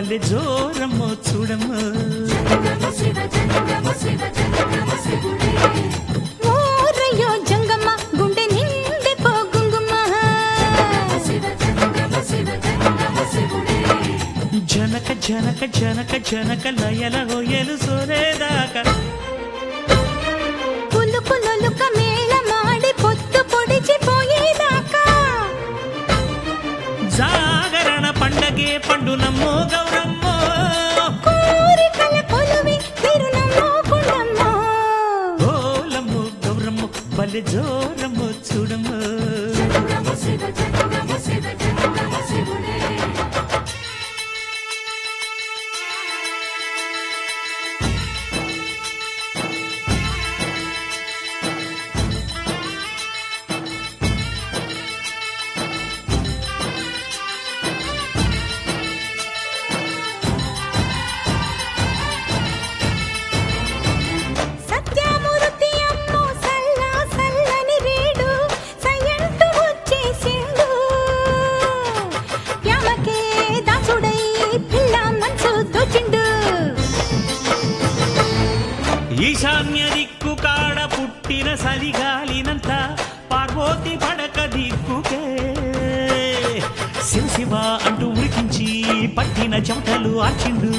బల్లె జోరమ్మో చూడమ్మో ఓరయ్యో జంగమ్మ గుండె నిండి పోగుంగుమ్మ జనక జనక జనక జనక లయల హొయ్యలు సోలేదాకా పులు పులులుక మేళ మాడి పొత్తు పొడిచి పోయేదాకా జాగరణ పండగే పండు నమ్మో గౌరమ్మో కోరికల కొలువి తిరునమ్మో కుండమ్మో ఓలమ్మో గౌరమ్మో బల్లె జోరమ్మో చూడమ్మో సత్యమూర్తి అమ్మో సల్ల సల్లని రేడు సయంటు వచ్చేసిండు యామకే దాసుడై పిల్ల మనసు దోచిండు ఈశాన్య దిక్కు కాడ పుట్టిన సలిగాలినంత పార్వతి పడక దిక్కుకే శివ శివ అంటూ ఉరికించి పట్టిన చెమటలు ఆచిండు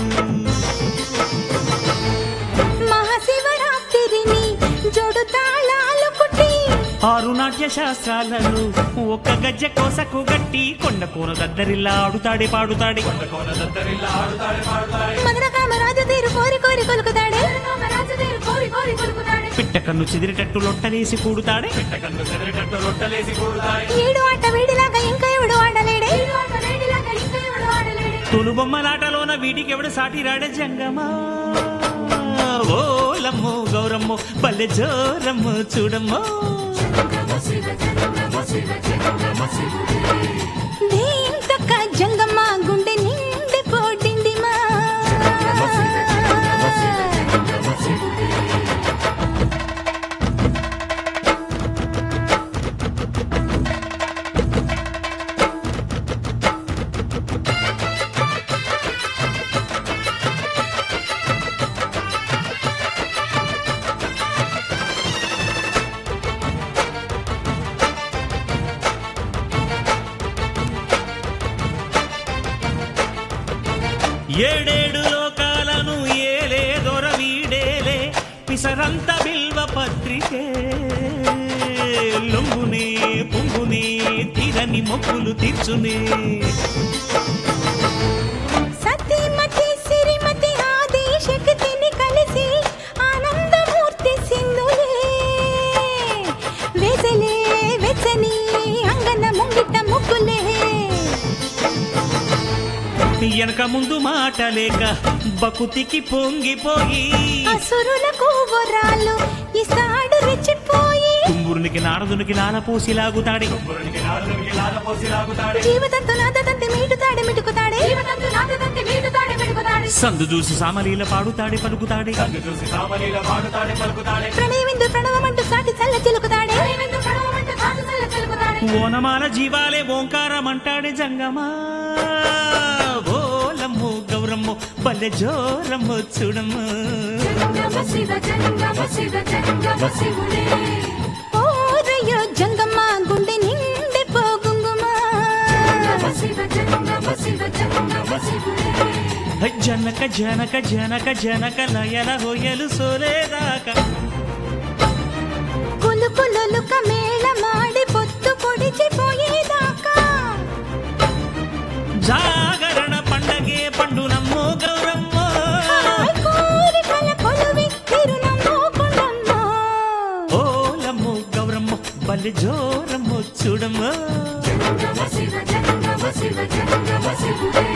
మహాశివరాత్రిని జోడు తాళాలు కుట్టి ఆరు నాట్య శాస్త్రాలను ఒక్క గజ్జ కోసకు గట్టి కొండ కోన దద్దరిల్లా ఆడుతాడే పాడుతాడే మదన కామరాజు తీరు కోరి కోరి కొలుకుతాడే పిట్ట కన్ను చెదిరేటట్టు లొట్టలేసి కూడుతాడే ఏడు ఆట వేడిలాగా ఇంకా ఎవడు ఆడలేడే తొలు బొమ్మలాటలోన వీటికి ఎవడు సాటి రాడే జంగమా ఓలమ్మో గౌరమ్మో బల్లె జోరమ్మో చూడమ్మో దేంతక్క జంగమ్మ గుండె నిండి పోటిండిమా ఏడేడు లోకాలను ఏలే దొర వీడేలే పిసరంత బిల్వ పత్రికే లొంగునే పొంగునే తీరని మొక్కులు తీర్చునే సతీమతి సిరిమతి ఆది శక్తిని కలిసి ఆనందమూర్తి సింధులే వేసలే వెచ్చని అంగన ముంగిట ముగ్గులే వెనక ముందు మాట లేక బకుతికి పొంగిపోయి అసురులకు వరాలు ఇసాడు రెచ్చిపోయి తుంబురునికి నారదునికి లాలపోసి లాగుతాడే జీవితంతో నాదంతే మీటుతాడే మిటుకుతాడే సందు చూసి సామలీల పాడుతాడే పలుకుతాడే ప్రణయమిందు ప్రణవమంటూ సాటి చల్ల చిలుకుతాడే ఓనమాల జీవాలే ఓంకారమంటాడే జంగమా ఓలమ్మో గౌరమ్మో బల్లె జోరమ్మో చూడమ్మో ఓరయ్యో జంగమ్మ గుండె నిండి పోగుంగుమా హై జనక జనక జనక జనక లయల హొయలు సోలేదాకా కులు కులులుక మేళ మాడి పొత్తు పొడిచి పోయేదాకా జాగరణ పండగే పండు నమ్మో గౌరమ్మో హాయ్ కోరికల కొలువి తిరునమ్మో కొండమ్మో ఓలమ్మో గౌరమ్మో బల్లె జోరమ్మో చూడమ్మో శివ జంగమ శివ జంగమ శివుడే